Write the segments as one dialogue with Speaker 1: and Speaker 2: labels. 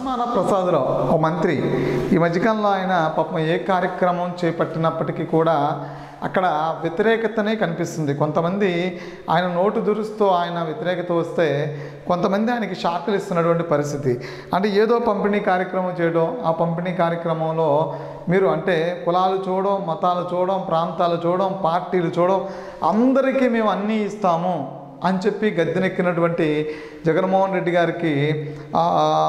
Speaker 1: ధర్మాన ప్రసాదరావు ఓ మంత్రి ఈ మధ్యకాలంలో ఆయన పాపం ఏ కార్యక్రమం చేపట్టినప్పటికీ కూడా అక్కడ వ్యతిరేకతనే కనిపిస్తుంది కొంతమంది ఆయన నోటు దురుస్తూ ఆయన వ్యతిరేకత వస్తే కొంతమంది ఆయనకి షాకులు ఇస్తున్నటువంటి పరిస్థితి అంటే ఏదో పంపిణీ కార్యక్రమం చేయడం ఆ పంపిణీ కార్యక్రమంలో మీరు అంటే కులాలు చూడడం మతాలు చూడడం ప్రాంతాలు చూడడం పార్టీలు చూడడం అందరికీ మేము అన్నీ ఇస్తాము అని చెప్పి గద్దెనెక్కినటువంటి జగన్మోహన్ రెడ్డి గారికి ఆ,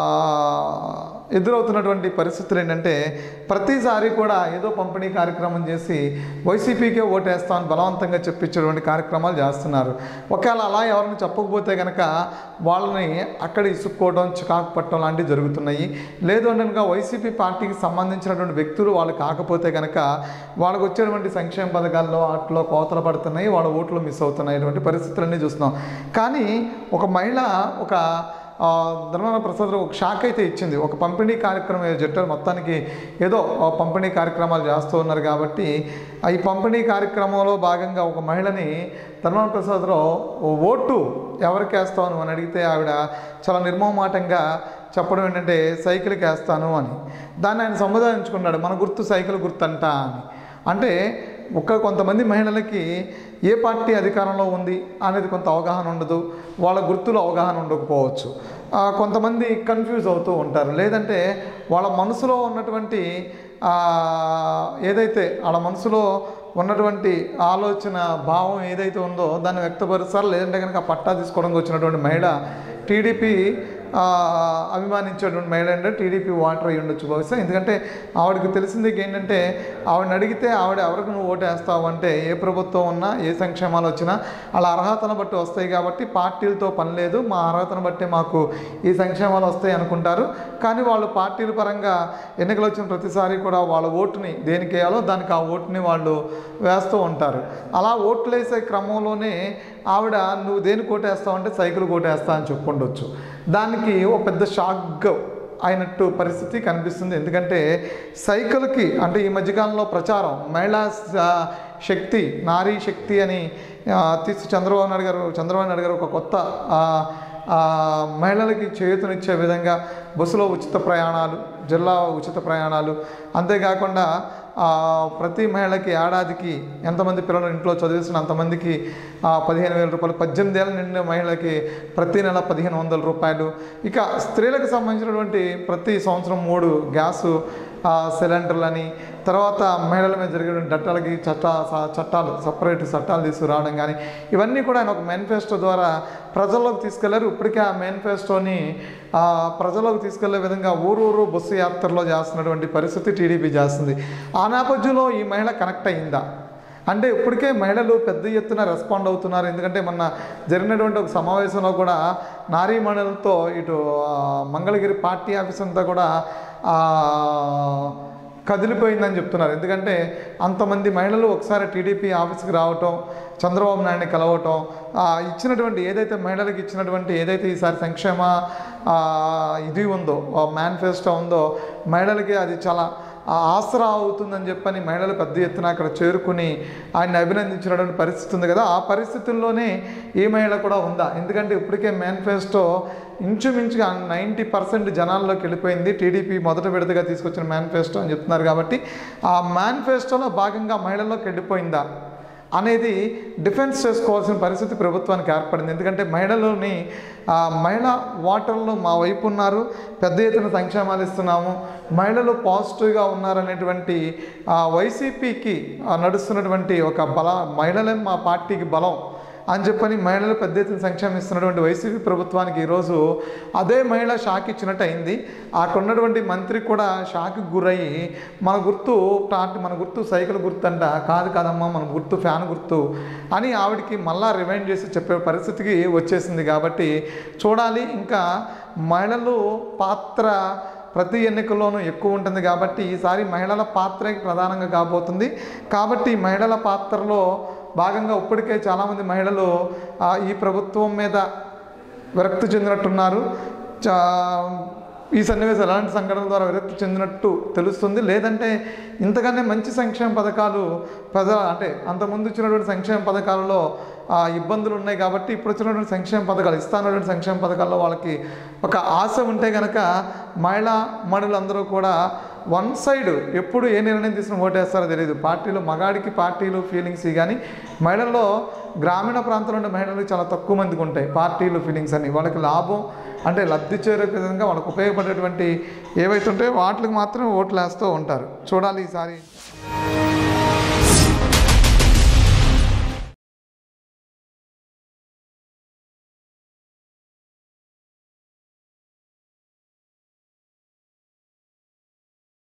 Speaker 1: ఎదురవుతున్నటువంటి పరిస్థితులు ఏంటంటే ప్రతిసారి కూడా ఏదో పంపిణీ కార్యక్రమం చేసి వైసీపీకే ఓటేస్తామని బలవంతంగా చెప్పించేటువంటి కార్యక్రమాలు చేస్తున్నారు ఒకవేళ అలా ఎవరిని చెప్పకపోతే కనుక వాళ్ళని అక్కడ ఇసుక్కోవడం చికాకు పట్టడం లాంటివి జరుగుతున్నాయి లేదు అంటే కనుక వైసీపీ పార్టీకి సంబంధించినటువంటి వ్యక్తులు వాళ్ళు కాకపోతే కనుక వాళ్ళకు వచ్చేటువంటి సంక్షేమ పథకాల్లో వాటిలో కోతలు పడుతున్నాయి వాళ్ళ ఓట్లు మిస్ అవుతున్నాయి ఇటువంటి పరిస్థితులన్నీ చూస్తున్నాం కానీ ఒక మహిళ ఒక ఆ, ధర్మాన ప్రసాద్ ఒక షాక్ అయితే ఇచ్చింది ఒక పంపిణీ కార్యక్రమం ఏదో జట్టారు మొత్తానికి ఏదో ఆ పంపిణీ కార్యక్రమాలు చేస్తూ ఉన్నారు కాబట్టి ఆ ఈ పంపిణీ కార్యక్రమంలో భాగంగా ఒక మహిళని ధర్మాన ప్రసాదరావు ఓ ఓటు ఎవరికి వేస్తావు నువ్వు అని అడిగితే ఆవిడ చాలా నిర్మోమాటంగా చెప్పడం ఏంటంటే సైకిల్కి వేస్తాను అని దాన్ని ఆయన సముదాయించుకున్నాడు మన గుర్తు సైకిల్ గుర్తు అంట అని అంటే ఒక కొంతమంది మహిళలకి ఏ పార్టీ అధికారంలో ఉంది అనేది కొంత అవగాహన ఉండదు వాళ్ళ గుర్తులో అవగాహన ఉండకపోవచ్చు ఆ, కొంతమంది కన్ఫ్యూజ్ అవుతూ ఉంటారు లేదంటే వాళ్ళ మనసులో ఉన్నటువంటి ఆ, ఏదైతే వాళ్ళ మనసులో ఉన్నటువంటి ఆలోచన భావం ఏదైతే ఉందో దాన్ని వ్యక్తపరుస్తారు లేదంటే కనుక పట్టా తీసుకోవడానికి వచ్చినటువంటి మహిళ టీడీపీ ఆ, అభిమానించేటువంటి మహిళ అంటే టీడీపీ వాటర్ అయి ఉండొచ్చు బహుశా ఎందుకంటే ఆవిడకి తెలిసింది ఏంటంటే ఆవిడని అడిగితే ఆవిడ ఎవరికి నువ్వు ఓటు వేస్తావు అంటే ఏ ప్రభుత్వం ఉన్నా ఏ సంక్షేమాలు వచ్చినా వాళ్ళ అర్హతను బట్టి వస్తాయి కాబట్టి పార్టీలతో పని లేదు మా అర్హతను బట్టి మాకు ఈ సంక్షేమాలు వస్తాయి అనుకుంటారు కానీ వాళ్ళు పార్టీల పరంగా ఎన్నికలు వచ్చిన ప్రతిసారి కూడా వాళ్ళ ఓటుని దేనికి వేయాలో దానికి ఆ ఓటుని వాళ్ళు వేస్తూ ఉంటారు అలా ఓట్లు వేసే క్రమంలోనే ఆవిడ నువ్వు దేనికి ఓటేస్తావు అంటే సైకిల్ ఓటేస్తా అని చెప్పుకుండొచ్చు దానికి ఓ పెద్ద షాక్ అయినట్టు పరిస్థితి కనిపిస్తుంది ఎందుకంటే సైకిల్కి అంటే ఈ మధ్యకాలంలో ప్రచారం మహిళా స- శక్తి నారీ శక్తి అని ఆ, తీసి చంద్రబాబు నాయుడు గారు చంద్రబాబు నాయుడు గారు ఒక కొత్త ఆ, ఆ, మహిళలకి చేయూతనిచ్చే విధంగా బస్సులో ఉచిత ప్రయాణాలు జిల్లా ఉచిత ప్రయాణాలు అంతేకాకుండా ఆ, ప్రతి మహిళకి ఏడాదికి ఎంతమంది పిల్లలు ఇంట్లో చదివిస్తున్న అంతమందికి ఆ, పదిహేను వేల రూపాయలు పద్దెనిమిది ఏళ్ళ నిండిన మహిళకి ప్రతి నెల పదిహేను వందల రూపాయలు ఇక స్త్రీలకు సంబంధించినటువంటి ప్రతి సంవత్సరం మూడు గ్యాసు ఆ, సిలిండర్లని తర్వాత మహిళల మీద జరిగిన చట్టాలకి చట్ట స- చట్టాలు సపరేట్ చట్టాలు తీసుకురావడం కానీ ఇవన్నీ కూడా ఆయన ఒక మేనిఫెస్టో ద్వారా ప్రజల్లోకి తీసుకెళ్లారు ఇప్పటికే ఆ మేనిఫెస్టోని ఆ, ప్రజల్లోకి తీసుకెళ్లే విధంగా ఊరు ఊరు బస్సు యాత్రలో చేస్తున్నటువంటి పరిస్థితి టీడీపీ చేస్తుంది ఆ నేపథ్యంలో ఈ మహిళ కనెక్ట్ అయిందా అంటే ఇప్పటికే మహిళలు పెద్ద ఎత్తున రెస్పాండ్ అవుతున్నారు ఎందుకంటే మొన్న జరిగినటువంటి ఒక సమావేశంలో కూడా నారీ మహిళలతో ఇటు ఆ, మంగళగిరి పార్టీ ఆఫీస్ అంతా కూడా ఆ, కదిలిపోయిందని చెప్తున్నారు ఎందుకంటే అంతమంది మహిళలు ఒకసారి టీడీపీ ఆఫీస్కి రావటం చంద్రబాబు నాయుడిని కలవటం ఆ, ఇచ్చినటువంటి ఏదైతే మహిళలకు ఇచ్చినటువంటి ఏదైతే ఈసారి సంక్షేమ ఆ, ఇది ఉందో మేనిఫెస్టో ఉందో మహిళలకి అది చాలా ఆ ఆసరా అవుతుందని చెప్పని మహిళలు పెద్ద ఎత్తున అక్కడ చేరుకుని ఆయన అభినందించినటువంటి పరిస్థితి ఉంది కదా ఆ పరిస్థితుల్లోనే ఈ మహిళ కూడా ఉందా ఎందుకంటే ఇప్పటికే మేనిఫెస్టో ఇంచుమించుగా నైంటీ పర్సెంట్ జనాల్లోకి వెళ్ళిపోయింది టీడీపీ మొదట విడతగా తీసుకొచ్చిన మేనిఫెస్టో అని చెప్తున్నారు కాబట్టి ఆ మేనిఫెస్టోలో భాగంగా మహిళల్లోకి వెళ్ళిపోయిందా అనేది డిఫెన్స్ చేసుకోవాల్సిన పరిస్థితి ప్రభుత్వానికి ఏర్పడింది ఎందుకంటే మహిళలని ఆ, మహిళా ఓటర్లు మా వైపు ఉన్నారు పెద్ద ఎత్తున సంక్షేమాలు ఇస్తున్నాము మహిళలు పాజిటివ్గా ఉన్నారనేటువంటి ఆ, వైసీపీకి ఆ, నడుస్తున్నటువంటి ఒక బల మహిళలే మా పార్టీకి బలం అని చెప్పని మహిళలు పెద్ద ఎత్తున సంక్షేమం ఇస్తున్నటువంటి వైసీపీ ప్రభుత్వానికి ఈరోజు అదే మహిళ షాక్ ఇచ్చినట్టు అయింది అక్కడ ఉన్నటువంటి మంత్రి కూడా షాక్కి గురయ్యి మన గుర్తు పార్టీ మన గుర్తు సైకిల్ గుర్తు అంట కాదు కాదమ్మా మన గుర్తు ఫ్యాన్ గుర్తు అని ఆవిడకి మళ్ళా రిమైండ్ చేసి చెప్పే పరిస్థితికి వచ్చేసింది కాబట్టి చూడాలి ఇంకా మహిళలు పాత్ర ప్రతి ఎన్నికల్లోనూ ఎక్కువ ఉంటుంది కాబట్టి ఈసారి మహిళల పాత్రే ప్రధానంగా కాబోతుంది కాబట్టి ఈ మహిళల పాత్రలో భాగంగా ఇప్పటికే చాలామంది మహిళలు ఆ, ఈ ప్రభుత్వం మీద విరక్తి చెందినట్టున్నారు చా ఈ సన్నివేశం ఎలాంటి సంఘటనల ద్వారా విరక్తి చెందినట్టు తెలుస్తుంది లేదంటే ఇంతకన్నా మంచి సంక్షేమ పథకాలు ప్రజల అంటే అంతకుముందు ఇచ్చినటువంటి సంక్షేమ పథకాలలో ఆ, ఇబ్బందులు ఉన్నాయి కాబట్టి ఇప్పుడు వచ్చినటువంటి సంక్షేమ పథకాలు ఇస్తానటువంటి సంక్షేమ పథకాల్లో వాళ్ళకి ఒక ఆశ ఉంటే కనుక మహిళా మణులందరూ కూడా వన్ సైడ్ ఎప్పుడు ఏ నిర్ణయం తీసుకుని ఓటేస్తారో తెలియదు పార్టీలు మగాడికి పార్టీలు ఫీలింగ్స్ కానీ మహిళల్లో గ్రామీణ ప్రాంతంలో ఉండే మహిళలకు చాలా తక్కువ మందికి ఉంటాయి పార్టీలు ఫీలింగ్స్ అని వాళ్ళకి లాభం అంటే లబ్ధి చేరే విధంగా వాళ్ళకు ఉపయోగపడేటువంటి ఏవైతే ఉంటాయో వాటికి మాత్రం ఓట్లు వేస్తూ ఉంటారు చూడాలి ఈసారి